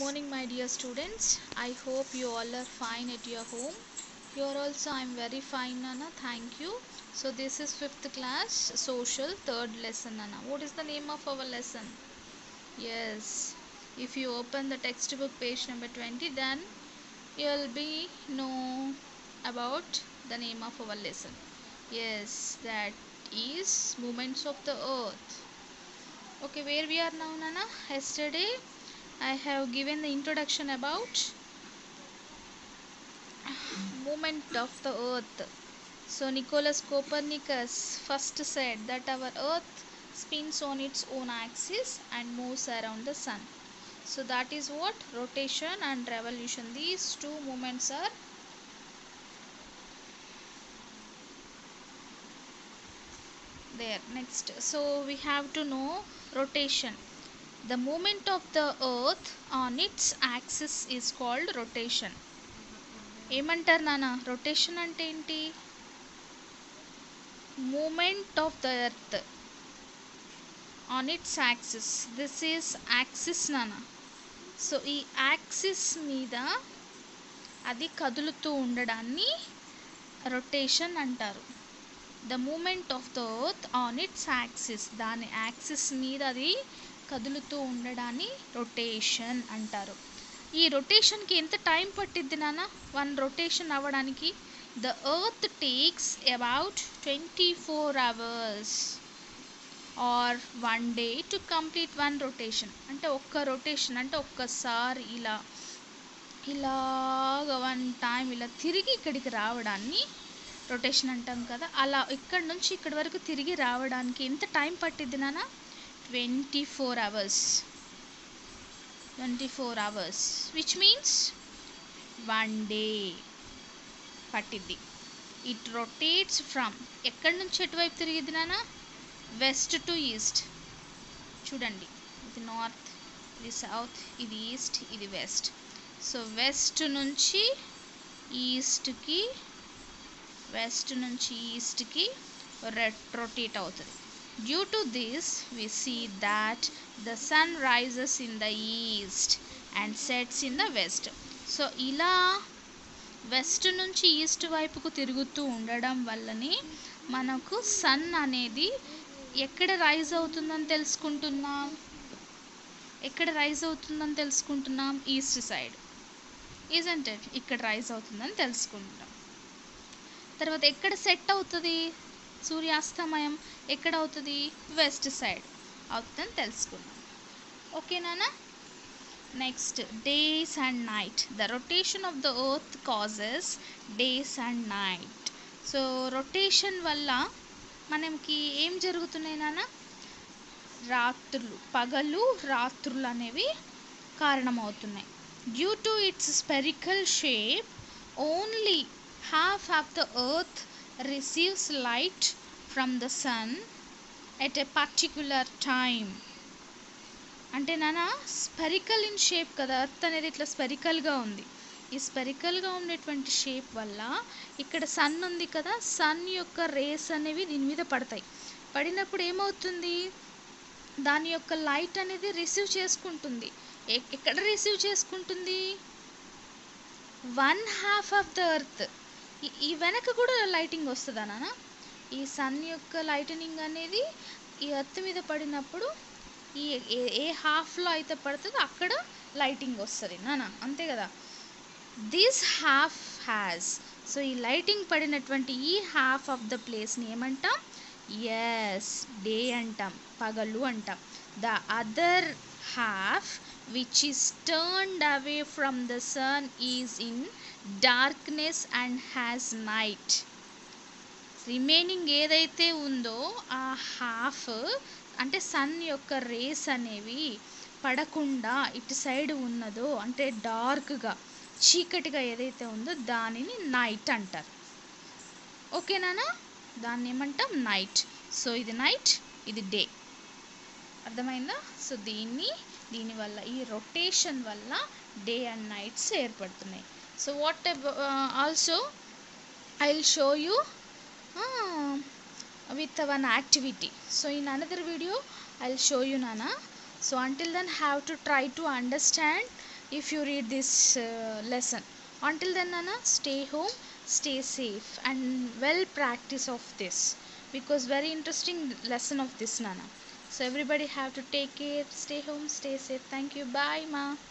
morning, my dear students. I hope you all are fine at your home. Here also, I am very fine, Nana. Thank you. So, this is fifth class social third lesson, Nana. What is the name of our lesson? Yes, if you open the textbook page number 20, then you'll be know about the name of our lesson. Yes, that is movements of the earth. Okay, where we are now, Nana? Yesterday, I have given the introduction about movement of the earth. So Nicholas Copernicus first said that our earth spins on its own axis and moves around the sun. So that is what rotation and revolution. These two movements are there. Next, so we have to know rotation. The movement of the earth on its axis is called rotation. ఏమంటారు నాన్న rotation అంటే ఏంటి movement of the earth on its axis this is axis నాన్న so ఈ axis మీద అది కదులుతూ ఉండడాన్ని రొటేషన్ అంటారు the movement of the earth on its axis దాని యాక్సిస్ మీద అది కదులుతూ ఉండడాన్ని రొటేషన్ అంటారు ఈ రొటేషన్కి ఎంత టైం పట్టిద్ది నాన్న వన్ రొటేషన్ అవ్వడానికి the earth takes about twenty four hours or one day to complete one rotation అంటే ఒక్క రొటేషన్ అంటే ఒక్కసారి ఇలా ఇలాగ వన్ టైం ఇలా తిరిగి ఇక్కడికి రావడాన్ని రొటేషన్ అంటాం కదా అలా ఇక్కడ నుంచి ఇక్కడి వరకు తిరిగి రావడానికి ఎంత టైం పట్టిద్ది నాన్న twenty four hours twenty four hours which means one day పట్టిద్ది ఇట్ రొటేట్స్ ఫ్రమ్ ఎక్కడి నుంచి ఎటువైపు తిరిగిద్ది నాన్న వెస్ట్ టు ఈస్ట్ చూడండి ఇది నార్త్ ఇది సౌత్ ఇది ఈస్ట్ ఇది వెస్ట్ సో వెస్ట్ నుంచి ఈస్ట్కి వెస్ట్ నుంచి ఈస్ట్కి రొటేట్ అవుతుంది due to this we see that the sun rises in the east and sets in the west so ఇలా వెస్ట్ నుంచి ఈస్ట్ వైపుకు తిరుగుతూ ఉండడం వల్లనే మనకు సన్ అనేది ఎక్కడ రైజ్ అవుతుందని తెలుసుకుంటున్నాం ఎక్కడ రైజ్ అవుతుందని తెలుసుకుంటున్నాం ఈస్ట్ సైడ్ ఈజంట్ ఇట్ ఇక్కడ రైజ్ అవుతుందని తెలుసుకుంటాం తర్వాత ఎక్కడ సెట్ అవుతుంది సూర్యాస్తమయం ఎక్కడ అవుతుంది వెస్ట్ సైడ్ అవుతుందని తెలుసుకున్నాం ఓకేనా next days and night the rotation of the earth causes days and night so rotation వల్ల మనకి ఏం జరుగుతున్నాయి నాన్న రాత్రులు పగలు రాత్రులు అనేవి కారణమవుతున్నాయి due to its spherical shape only half of the earth receives light from the sun at a particular time అంటే నాన్న స్పెరికల్ ఇన్ షేప్ కదా ఎర్త్ అనేది ఇట్లా స్పెరికల్గా ఉంది ఈ స్పెరికల్గా ఉండేటువంటి షేప్ వల్ల ఇక్కడ సన్ ఉంది కదా సన్ యొక్క రేస్ అనేవి దీని మీద పడతాయి పడినప్పుడు ఏమవుతుంది దాని యొక్క లైట్ అనేది రిసీవ్ చేసుకుంటుంది ఎక్కడ రిసీవ్ చేసుకుంటుంది one half of the earth ఈ వెనక కూడా లైటింగ్ వస్తుందా నాన్న ఈ సన్ యొక్క లైటనింగ్ అనేది ఈ ఎర్త్ మీద పడినప్పుడు ఈ ఏ హాఫ్లో అయితే పడుతుందో అక్కడ లైటింగ్ వస్తుంది నాన్న అంతే కదా దిస్ హాఫ్ హ్యాస్ సో ఈ లైటింగ్ పడినటువంటి ఈ హాఫ్ ఆఫ్ ద ప్లేస్ని ఏమంటాం ఎస్ డే అంటాం పగలు అంటాం the other half which is turned away from the sun is in darkness and has night remaining ఏదైతే ఉందో ఆ హాఫ్ అంటే సన్ యొక్క రేస్ అనేవి పడకుండా ఇటు సైడ్ ఉన్నదో అంటే డార్క్గా చీకటిగా ఏదైతే ఉందో దానిని నైట్ అంటారు ఓకేనా దాన్ని ఏమంటాం నైట్ సో ఇది నైట్ ఇది డే అర్థమైందా సో దీన్ని దీనివల్ల ఈ రొటేషన్ వల్ల డే అండ్ నైట్స్ ఏర్పడుతున్నాయి so what uh, also i'll show you uh, with one activity so in another video i'll show you nana so until then have to try to understand if you read this uh, lesson until then nana stay home stay safe and well practice of this because very interesting lesson of this nana so everybody have to take care stay home stay safe thank you bye ma